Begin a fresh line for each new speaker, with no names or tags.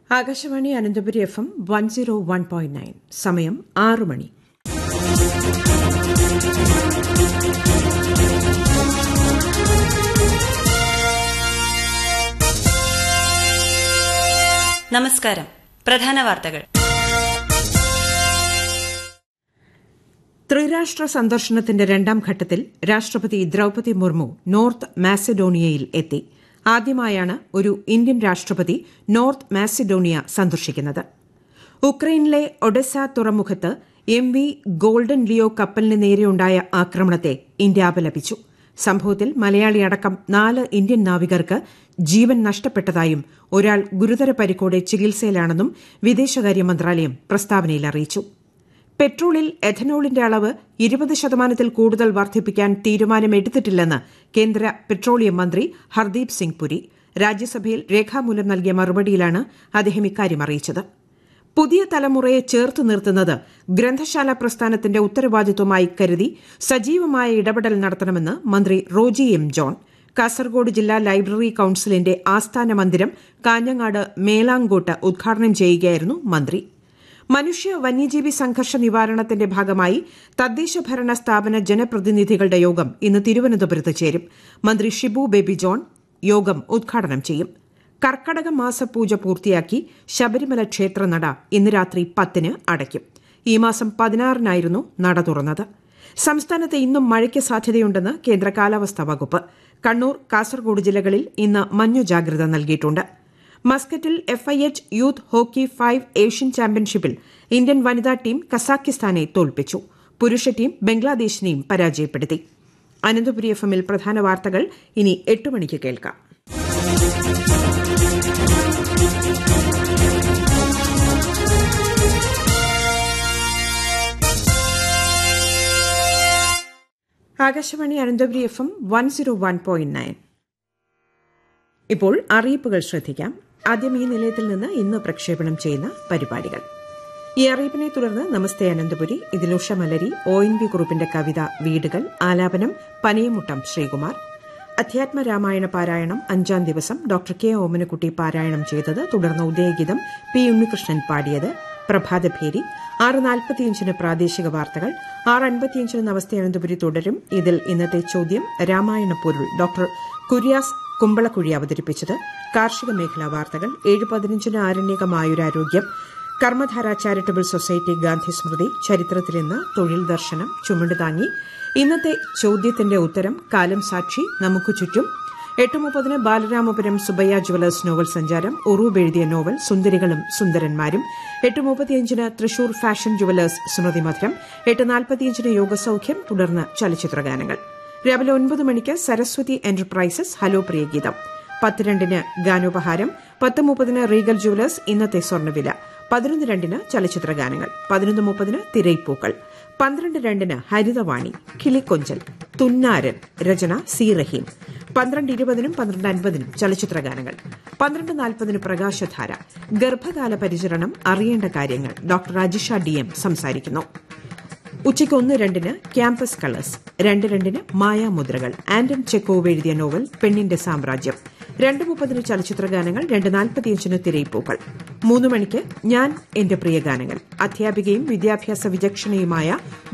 Akashvani Ananthapuri F M one zero one point nine സമയം ആറ് മണി
നമസ്കാരം പ്രധാന വാർത്തകൾ
ത്രിരാഷ്ട്ര സന്ദർശനത്തിന്റെ രണ്ടാം ഘട്ടത്തിൽ രാഷ്ട്രപതി ദ്രൌപതി മുർമു നോർത്ത് മാസിഡോണിയയിൽ എത്തി ആദ്യമായാണ് ഒരു ഇന്ത്യൻ രാഷ്ട്രപതി നോർത്ത് മാസിഡോണിയ സന്ദർശിക്കുന്നത് ഉക്രൈനിലെ ഒഡെസ തുറമുഖത്ത് എം വി ഗോൾഡൻ ലിയോ കപ്പലിന് നേരെയുണ്ടായ ആക്രമണത്തെ ഇന്ത്യ അപലപിച്ചു സംഭവത്തിൽ മലയാളി അടക്കം നാല് ഇന്ത്യൻ നാവികർക്ക് ജീവൻ നഷ്ടപ്പെട്ടതായും ഒരാൾ ഗുരുതര പരിക്കോടെ ചികിത്സയിലാണെന്നും വിദേശകാര്യ മന്ത്രാലയം പ്രസ്താവനയിൽ അറിയിച്ചു പെട്രോളിൽ എഥനോളിന്റെ അളവ് ഇരുപത് ശതമാനത്തിൽ കൂടുതൽ വർദ്ധിപ്പിക്കാൻ തീരുമാനമെടുത്തിട്ടില്ലെന്ന് കേന്ദ്ര പെട്രോളിയം മന്ത്രി ഹർദീപ് സിംഗ് പുരി രാജ്യസഭയിൽ രേഖാമൂലം നൽകിയ മറുപടിയിലാണ് അദ്ദേഹം ഇക്കാര്യം അറിയിച്ചത് പുതിയ തലമുറയെ ചേർത്ത് നിർത്തുന്നത് ഗ്രന്ഥശാല പ്രസ്ഥാനത്തിന്റെ ഉത്തരവാദിത്വമായി കരുതി സജീവമായ ഇടപെടൽ നടത്തണമെന്ന് മന്ത്രി റോജി എം ജോൺ കാസർഗോഡ് ജില്ലാ ലൈബ്രറി കൌൺസിലിന്റെ ആസ്ഥാന മന്ദിരം കാഞ്ഞങ്ങാട് മേലാങ്കോട്ട് ഉദ്ഘാടനം ചെയ്യുകയായിരുന്നു മന്ത്രി മനുഷ്യ വന്യജീവി സംഘർഷ നിവാരണത്തിന്റെ ഭാഗമായി തദ്ദേശ ഭരണ സ്ഥാപന ജനപ്രതിനിധികളുടെ യോഗം ഇന്ന് തിരുവനന്തപുരത്ത് ചേരും മന്ത്രി ഷിബു ബേബി ജോൺ യോഗം ഉദ്ഘാടനം ചെയ്യും കർക്കടക മാസ പൂജ പൂർത്തിയാക്കി ശബരിമല ക്ഷേത്രനട ഇന്ന് രാത്രി പത്തിന് അടയ്ക്കും ഈ മാസം പതിനാറിനായിരുന്നു നട തുറന്നത് സംസ്ഥാനത്ത് ഇന്നും മഴയ്ക്ക് സാധ്യതയുണ്ടെന്ന് കേന്ദ്ര കാലാവസ്ഥാ വകുപ്പ് കണ്ണൂർ കാസർഗോഡ് ജില്ലകളിൽ ഇന്ന് മഞ്ഞ ജാഗ്രത നൽകിയിട്ടുണ്ട് മസ്കറ്റിൽ FIH youth hockey five Asian ചാമ്പ്യൻഷിപ്പിൽ ഇന്ത്യൻ വനിതാ ടീം കസാക്കിസ്ഥാനെ തോൽപ്പിച്ചു പുരുഷ ടീം ബംഗ്ലാദേശിനെയും പരാജയപ്പെടുത്തി അനന്തപുരി എഫ് എമ്മിൽ പ്രധാന വാർത്തകൾ ഇനി എട്ട് മണിക്ക് കേൾക്കാം Akashvani Ananthapuri F M one zero one point nine ഇപ്പോൾ അറിയിപ്പുകൾ ശ്രദ്ധിക്കാം ആദ്യം ഈ നിലയത്തിൽ നിന്ന് ഇന്ന് പ്രക്ഷേപണം ചെയ്യുന്ന പരിപാടികൾ ഈ അറിയിപ്പിനെ തുടർന്ന് നമസ്തേ അനന്തപുരി ഇതിൽ Usha Malari O N V കുറുപ്പിന്റെ കവിത വീടുകൾ ആലാപനം പനയമുട്ടം ശ്രീകുമാർ അധ്യാത്മ രാമായണ പാരായണം അഞ്ചാം ദിവസം ഡോക്ടർ കെ ഓമനക്കുട്ടി പാരായണം ചെയ്തത് തുടർന്ന് ഉദയഗീതം പി ഉണ്ണികൃഷ്ണൻ പാടിയത് പ്രഭാതഭേരി ആറ് നാൽപ്പത്തിയഞ്ചിന് പ്രാദേശിക വാർത്തകൾ ആറ് അൻപത്തിയഞ്ചിന് നമസ്തേ അനന്തപുരി തുടരും ഇതിൽ ഇന്നത്തെ ചോദ്യം രാമായണ പൊരുൾ ഡോക്ടർ കുര്യാസ് കുമ്പളക്കുഴി അവതരിപ്പിച്ചത് കാർഷിക മേഖലാ വാർത്തകൾ ഏഴ് പതിനഞ്ചിന് ആരണ്യകമായൊരാരോഗ്യം കർമ്മധാര ചാരിറ്റബിൾ സൊസൈറ്റി ഗാന്ധി സ്മൃതി ചരിത്രത്തിൽ ഇന്ന് തൊഴിൽ ദർശനം ചുമട് താങ്ങി ഇന്നത്തെ ചോദ്യത്തിന്റെ ഉത്തരം കാലം സാക്ഷി നമുക്ക് ചുറ്റും എട്ട് മുപ്പതിന് ബാലരാമപുരം സുബയ്യ ജുവലേഴ്സ് നോവൽ സഞ്ചാരം ഉറൂബ് എഴുതിയ നോവൽ സുന്ദരികളും സുന്ദരന്മാരും എട്ട് മുപ്പത്തിയഞ്ചിന് തൃശൂർ ഫാഷൻ ജുവലേഴ്സ് സ്മൃതി മധുരം എട്ട് നാൽപ്പത്തിയഞ്ചിന് യോഗസൌഖ്യം തുടർന്ന് ചലച്ചിത്രഗാനങ്ങൾ രാവിലെ ഒൻപത് മണിക്ക് സരസ്വതി എന്റർപ്രൈസസ് ഹലോ പ്രിയഗീതം പത്ത് രണ്ടിന് ഗാനോപഹാരം പത്ത് മുപ്പതിന് റീഗൽ ജുവലേഴ്സ് ഇന്നത്തെ സ്വർണ്ണവില പതിനൊന്ന് രണ്ടിന് ചലച്ചിത്ര ഗാനങ്ങൾ പതിനൊന്ന് മുപ്പതിന് തിരയിപ്പൂക്കൾ പന്ത്രണ്ട് രണ്ടിന് ഹരിതവാണി കിളിക്കൊഞ്ചൽ തുന്നാരൻ രചന സി റഹീം പന്ത്രണ്ട് ഇരുപതിനും പന്ത്രണ്ട് അൻപതിനും ചലച്ചിത്ര ഗാനങ്ങൾ പന്ത്രണ്ട് നാൽപ്പതിന് പ്രകാശധാര ഗർഭകാല പരിചരണം അറിയേണ്ട കാര്യങ്ങൾ ഡോക്ടർ അജിഷ ഡി എം സംസാരിക്കുന്നു ഉച്ചയ്ക്ക് ഒന്ന് രണ്ടിന് ക്യാമ്പസ് കളേഴ്സ് രണ്ട് രണ്ടിന് മായാമുദ്രകൾ ആന്റൺ ചെക്കോവ് എഴുതിയ നോവൽ പെണ്ണിന്റെ സാമ്രാജ്യം രണ്ട് മുപ്പതിന് ചലച്ചിത്ര ഗാനങ്ങൾ രണ്ട് നാൽപ്പത്തിയഞ്ചിന് തിരയിപ്പൂക്കൾ മൂന്ന് മണിക്ക് ഞാൻ എന്റെ പ്രിയ ഗാനങ്ങൾ അധ്യാപികയും വിദ്യാഭ്യാസ വിചക്ഷണയുമായ